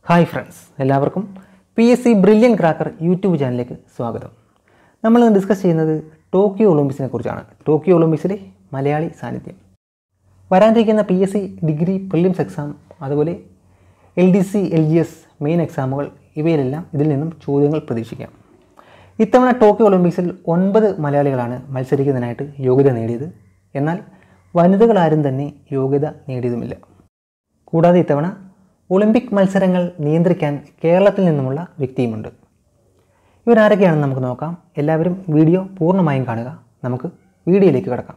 hi friends എല്ലാവർക്കും P S C brilliant cracker YouTube ചാനലിലേക്ക് സ്വാഗതം നമ്മൾ ഇന്ന് ഡിസ്കസ് ചെയ്യുന്നത് ടോക്കിയോ ഒളിമ്പിക്സിനെ കുറിച്ചാണ് ടോക്കിയോ ഒളിമ്പിക്സിലെ മലയാളി സാന്നിധ്യം വരാനിരിക്കുന്ന P S C degree prelims exam അതുപോലെ L D C L G S main എക്സാമുകൾ ഇവയിലെല്ലാം ഇതിൽ നിന്നും ചോദ്യങ്ങൾ പ്രതീക്ഷിക്കാം ഇത്തവണ ടോക്കിയോ ഒളിമ്പിക്സിൽ ഒൻപത് മലയാളികളാണ് മത്സരിക്കുന്നതിനായിട്ട് യോഗ്യത നേടിയത് എന്നാൽ വനിതകളാരും തന്നെ യോഗ്യത നേടിയതുമില്ല കൂടാതെ ഇത്തവണ ഒളിമ്പിക് മത്സരങ്ങൾ നിയന്ത്രിക്കാൻ കേരളത്തിൽ നിന്നുമുള്ള വ്യക്തിയുമുണ്ട് ഇവരാരൊക്കെയാണെന്ന് നമുക്ക് നോക്കാം എല്ലാവരും വീഡിയോ പൂർണ്ണമായും കാണുക നമുക്ക് വീഡിയോയിലേക്ക് കിടക്കാം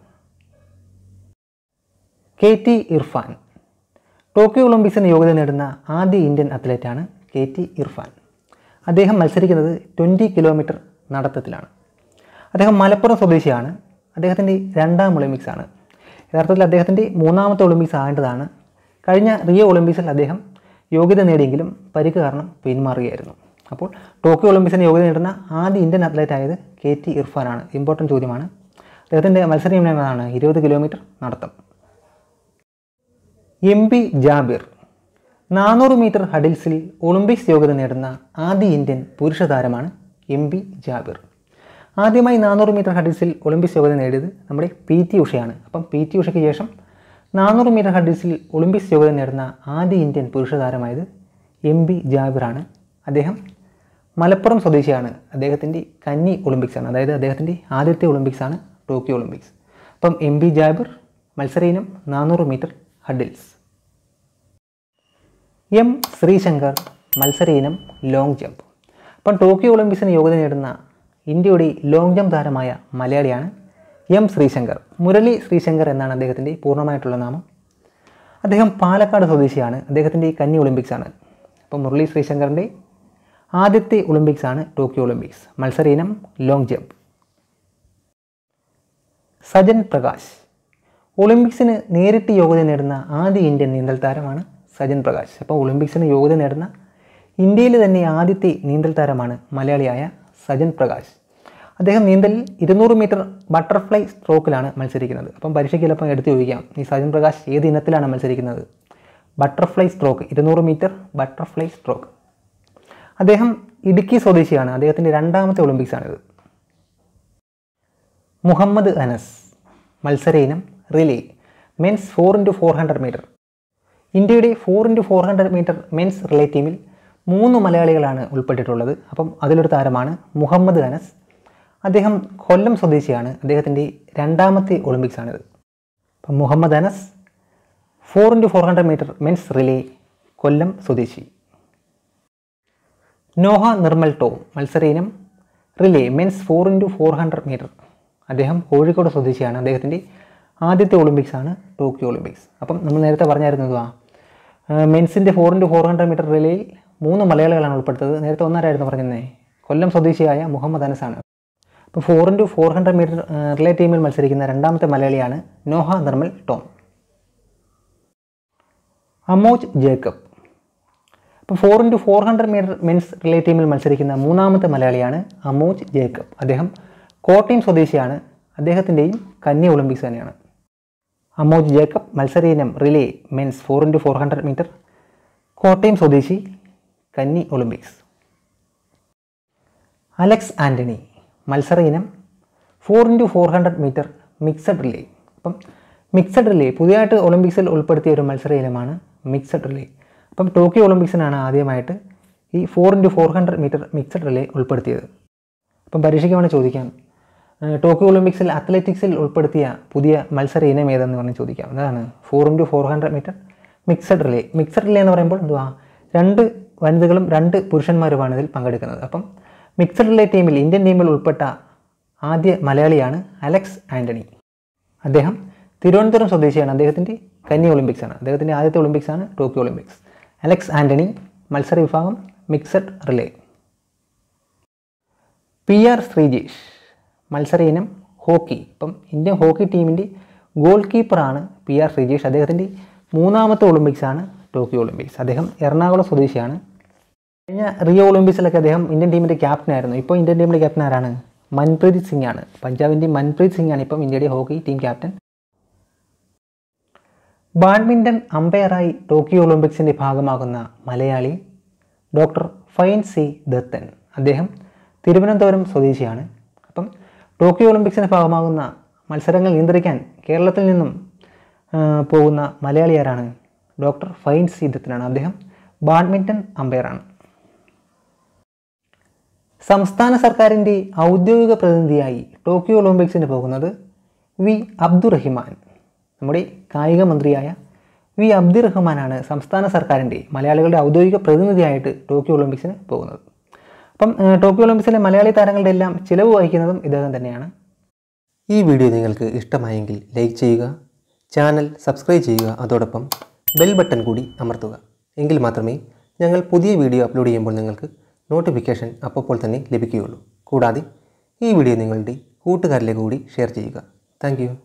കെ ടി ഇർഫാൻ ടോക്കിയോ ഒളിമ്പിക്സിന് യോഗ്യത നേടുന്ന ആദ്യ ഇന്ത്യൻ അത്ലറ്റാണ് കെ ടി ഇർഫാൻ അദ്ദേഹം മത്സരിക്കുന്നത് ട്വൻറ്റി കിലോമീറ്റർ നടത്തത്തിലാണ് അദ്ദേഹം മലപ്പുറം സ്വദേശിയാണ് അദ്ദേഹത്തിൻ്റെ രണ്ടാം ഒളിമ്പിക്സ് ആണ് യഥാർത്ഥത്തിൽ അദ്ദേഹത്തിൻ്റെ മൂന്നാമത്തെ ഒളിമ്പിക്സ് ആകേണ്ടതാണ് കഴിഞ്ഞ റിയോ ഒളിമ്പിക്സിൽ അദ്ദേഹം യോഗ്യത നേടിയെങ്കിലും പരിക്ക് കാരണം പിന്മാറുകയായിരുന്നു അപ്പോൾ ടോക്കിയോ ഒളിമ്പിക്സിന് യോഗ്യത നേടുന്ന ആദ്യ ഇന്ത്യൻ അത്ലറ്റ് ആയത് കെ ടി ഇർഫാനാണ് ഇമ്പോർട്ടൻറ്റ് ചോദ്യമാണ് അദ്ദേഹത്തിൻ്റെ മത്സരം എന്നതാണ് ഇരുപത് കിലോമീറ്റർ നടത്തം എം പി ജാബിർ നാനൂറ് മീറ്റർ ഹഡിൽസിൽ ഒളിമ്പിക്സ് യോഗ്യത നേടുന്ന ആദ്യ ഇന്ത്യൻ പുരുഷ താരമാണ് എം പി ജാബിർ ആദ്യമായി നാനൂറ് മീറ്റർ ഹഡിൽസിൽ ഒളിമ്പിക്സ് യോഗ്യത നേടിയത് നമ്മുടെ പി ടി ഉഷയാണ് അപ്പം പി ടി ഉഷയ്ക്ക് ശേഷം നാനൂറ് മീറ്റർ ഹഡിൽസിൽ ഒളിമ്പിക്സ് യോഗ്യത നേടുന്ന ആദ്യ ഇന്ത്യൻ പുരുഷ താരമായത് എം ബി ജാബിറാണ് അദ്ദേഹം മലപ്പുറം സ്വദേശിയാണ് അദ്ദേഹത്തിൻ്റെ കന്നി ഒളിമ്പിക്സ് ആണ് അതായത് അദ്ദേഹത്തിൻ്റെ ആദ്യത്തെ ഒളിമ്പിക്സ് ആണ് ടോക്കിയോ ഒളിമ്പിക്സ് അപ്പം എം ബി ജാബിർ മത്സര ഇനം നാനൂറ് മീറ്റർ ഹഡിൽസ് എം ശ്രീശങ്കർ മത്സര ഇനം ലോങ് ജമ്പ് അപ്പം ടോക്കിയോ ഒളിമ്പിക്സിന് യോഗ്യത നേടുന്ന ഇന്ത്യയുടെ ലോങ് ജമ്പ് താരമായ മലയാളിയാണ് എം ശ്രീശങ്കർ മുരളി ശ്രീശങ്കർ എന്നാണ് അദ്ദേഹത്തിൻ്റെ പൂർണ്ണമായിട്ടുള്ള നാമം അദ്ദേഹം പാലക്കാട് സ്വദേശിയാണ് അദ്ദേഹത്തിൻ്റെ കന്നി ഒളിമ്പിക്സ് ആണ് അപ്പം മുരളി ശ്രീശങ്കറിൻ്റെ ആദ്യത്തെ ഒളിമ്പിക്സ് ആണ് ടോക്കിയോ ഒളിമ്പിക്സ് മത്സര ഇനം ലോങ് ജമ്പ് സജൻ പ്രകാശ് ഒളിമ്പിക്സിന് നേരിട്ട് യോഗ്യത നേടുന്ന ആദ്യ ഇന്ത്യൻ നീന്തൽ താരമാണ് സജൻ പ്രകാശ് അപ്പോൾ ഒളിമ്പിക്സിന് യോഗ്യത നേടുന്ന ഇന്ത്യയിലെ തന്നെ ആദ്യത്തെ നീന്തൽ താരമാണ് മലയാളിയായ സജൻ പ്രകാശ് അദ്ദേഹം നീന്തലിൽ ഇരുന്നൂറ് മീറ്റർ ബട്ടർഫ്ലൈ സ്ട്രോക്കിലാണ് മത്സരിക്കുന്നത് അപ്പം പരീക്ഷയ്ക്ക് ചിലപ്പോൾ എടുത്ത് ചോദിക്കാം ഈ സജൻ പ്രകാശ് ഏത് ഇനത്തിലാണ് മത്സരിക്കുന്നത് ബട്ടർഫ്ലൈ സ്ട്രോക്ക് ഇരുന്നൂറ് മീറ്റർ ബട്ടർഫ്ലൈ സ്ട്രോക്ക് അദ്ദേഹം ഇടുക്കി സ്വദേശിയാണ് അദ്ദേഹത്തിൻ്റെ രണ്ടാമത്തെ ഒളിമ്പിക്സ് ആണിത് മുഹമ്മദ് അനസ് മത്സര ഇനം relay men's four into four hundred metre ഇന്ത്യയുടെ four into four hundred metre men's relay ടീമിൽ മൂന്ന് മലയാളികളാണ് ഉൾപ്പെട്ടിട്ടുള്ളത് അപ്പം അതിലൊരു താരമാണ് മുഹമ്മദ് അനസ് അദ്ദേഹം കൊല്ലം സ്വദേശിയാണ് അദ്ദേഹത്തിൻ്റെ രണ്ടാമത്തെ ഒളിമ്പിക്സ് ആണിത് അപ്പം Muhammad Anas four into four hundred metre men's relay Kollam സ്വദേശി നോഹ നിർമ്മൽ ടോം മത്സര ഇനം relay men's four into four hundred metre അദ്ദേഹം കോഴിക്കോട് സ്വദേശിയാണ് അദ്ദേഹത്തിൻ്റെ ആദ്യത്തെ ഒളിമ്പിക്സ് ആണ് ടോക്കിയോ ഒളിമ്പിക്സ് അപ്പം നമ്മൾ നേരത്തെ പറഞ്ഞായിരുന്നതുവാ മെൻസിൻ്റെ four into four hundred metre റിലേയിൽ മൂന്ന് മലയാളികളാണ് ഉൾപ്പെടുത്തത് നേരത്തെ ഒന്നാരായിരുന്നു പറഞ്ഞത് കൊല്ലം സ്വദേശിയായ മുഹമ്മദ് അനസാണ് അപ്പോൾ four into four hundred metre relay ടീമിൽ മത്സരിക്കുന്ന രണ്ടാമത്തെ മലയാളിയാണ് നോഹ നിർമ്മൽ ടോം അമോജ് ജേക്കബ് അപ്പോൾ four into four hundred metre men's relay ടീമിൽ മത്സരിക്കുന്ന മൂന്നാമത്തെ മലയാളിയാണ് അമോജ് ജേക്കബ് അദ്ദേഹം കോട്ടയം സ്വദേശിയാണ് അദ്ദേഹത്തിൻ്റെയും കന്യ ഒളിമ്പിക്സ് തന്നെയാണ് അമോജ് ജേക്കബ് മത്സര ഇനം relay men's four into four hundred metre Kottayam സ്വദേശി കന്നി ഒളിമ്പിക്സ് അലക്സ് ആൻ്റണി മത്സര ഇനം four into four hundred metre mixed relay അപ്പം മിക്സഡ് റിലേ പുതിയതായിട്ട് ഒളിമ്പിക്സിൽ ഉൾപ്പെടുത്തിയ ഒരു മത്സര ഇനമാണ് മിക്സഡ് റിലേ അപ്പം ടോക്കിയോ ഒളിമ്പിക്സിനാണ് ആദ്യമായിട്ട് ഈ four into four hundred metre mixed relay ഉൾപ്പെടുത്തിയത് അപ്പം പരീക്ഷയ്ക്ക് വേണം ചോദിക്കാം ടോക്കിയോ ഒളിമ്പിക്സിൽ അത്ലറ്റിക്സിൽ ഉൾപ്പെടുത്തിയ പുതിയ മത്സര ഇനം ഏതെന്ന് പറഞ്ഞ് ചോദിക്കാം അതാണ് four into four hundred metre mixed relay mixed relay എന്ന് പറയുമ്പോൾ എന്തുവാ രണ്ട് വനിതകളും രണ്ട് പുരുഷന്മാരുമാണ് ഇതിൽ പങ്കെടുക്കുന്നത് അപ്പം മിക്സഡ് റിലേ ടീമിൽ ഇന്ത്യൻ ടീമിൽ ഉൾപ്പെട്ട ആദ്യ മലയാളിയാണ് അലക്സ് ആൻ്റണി അദ്ദേഹം തിരുവനന്തപുരം സ്വദേശിയാണ് അദ്ദേഹത്തിൻ്റെ കന്നി ഒളിമ്പിക്സ് ആണ് അദ്ദേഹത്തിൻ്റെ ആദ്യത്തെ ഒളിമ്പിക്സ് ആണ് ടോക്കിയോ ഒളിമ്പിക്സ് അലക്സ് ആൻ്റണി മത്സര വിഭാഗം mixed relay P R Sreejesh മത്സര ഇനം ഹോക്കി ഇപ്പം ഇന്ത്യൻ ഹോക്കി ടീമിൻ്റെ ഗോൾ കീപ്പറാണ് പി ആർ ശ്രീജേഷ് അദ്ദേഹത്തിൻ്റെ മൂന്നാമത്തെ ഒളിമ്പിക്സ് ആണ് ടോക്കിയോ ഒളിമ്പിക്സ് അദ്ദേഹം എറണാകുളം സ്വദേശിയാണ് കഴിഞ്ഞ റിയോ ഒളിമ്പിക്സിലൊക്കെ അദ്ദേഹം ഇന്ത്യൻ ടീമിൻ്റെ ക്യാപ്റ്റനായിരുന്നു ഇപ്പോൾ ഇന്ത്യൻ ടീമിൻ്റെ ക്യാപ്റ്റൻ ആരാണ് മൻപ്രീത് സിംഗ് ആണ് പഞ്ചാബിൻ്റെ മൻപ്രീത് സിംഗ് ആണ് ഇപ്പം ഇന്ത്യയുടെ ഹോക്കി ടീം ക്യാപ്റ്റൻ ബാഡ്മിൻ്റൺ അമ്പയറായി ടോക്കിയോ ഒളിമ്പിക്സിൻ്റെ ഭാഗമാകുന്ന മലയാളി ഡോക്ടർ ഫൈൻ സി ദത്തൻ അദ്ദേഹം തിരുവനന്തപുരം സ്വദേശിയാണ് അപ്പം ടോക്കിയോ ഒളിമ്പിക്സിന് ഭാഗമാകുന്ന മത്സരങ്ങൾ നിയന്ത്രിക്കാൻ കേരളത്തിൽ നിന്നും ആ, പോകുന്ന മലയാളി ആരാണ് ഡോക്ടർ ഫൈൻ സി ദത്തനാണ് അദ്ദേഹം ബാഡ്മിൻ്റൺ അമ്പയറാണ് സംസ്ഥാന സർക്കാരിൻ്റെ ഔദ്യോഗിക പ്രതിനിധിയായി ടോക്കിയോ ഒളിമ്പിക്സിന് പോകുന്നത് വി അബ്ദുറഹിമാൻ നമ്മുടെ കായിക മന്ത്രിയായ വി അബ്ദുറഹ്മാനാണ് സംസ്ഥാന സർക്കാരിൻ്റെ മലയാളികളുടെ ഔദ്യോഗിക പ്രതിനിധിയായിട്ട് ടോക്കിയോ ഒളിമ്പിക്സിന് പോകുന്നത് അപ്പം ഏഹ്, ടോക്കിയോ ഒളിമ്പിക്സിലെ മലയാളി താരങ്ങളുടെ എല്ലാം ചിലവ് വഹിക്കുന്നതും ഇദ്ദേഹം തന്നെയാണ് ഈ വീഡിയോ നിങ്ങൾക്ക് ഇഷ്ടമായെങ്കിൽ ലൈക്ക് ചെയ്യുക ചാനൽ സബ്സ്ക്രൈബ് ചെയ്യുക അതോടൊപ്പം ബെൽ ബട്ടൺ കൂടി അമർത്തുക എങ്കിൽ മാത്രമേ ഞങ്ങൾ പുതിയ വീഡിയോ അപ്ലോഡ് ചെയ്യുമ്പോൾ നിങ്ങൾക്ക് നോട്ടിഫിക്കേഷൻ അപ്പോൾ തന്നെ ലഭിക്കുകയുള്ളൂ കൂടാതെ ഈ വീഡിയോ നിങ്ങളുടെ കൂട്ടുകാരിലേക്ക് കൂടി ഷെയർ ചെയ്യുക താങ്ക്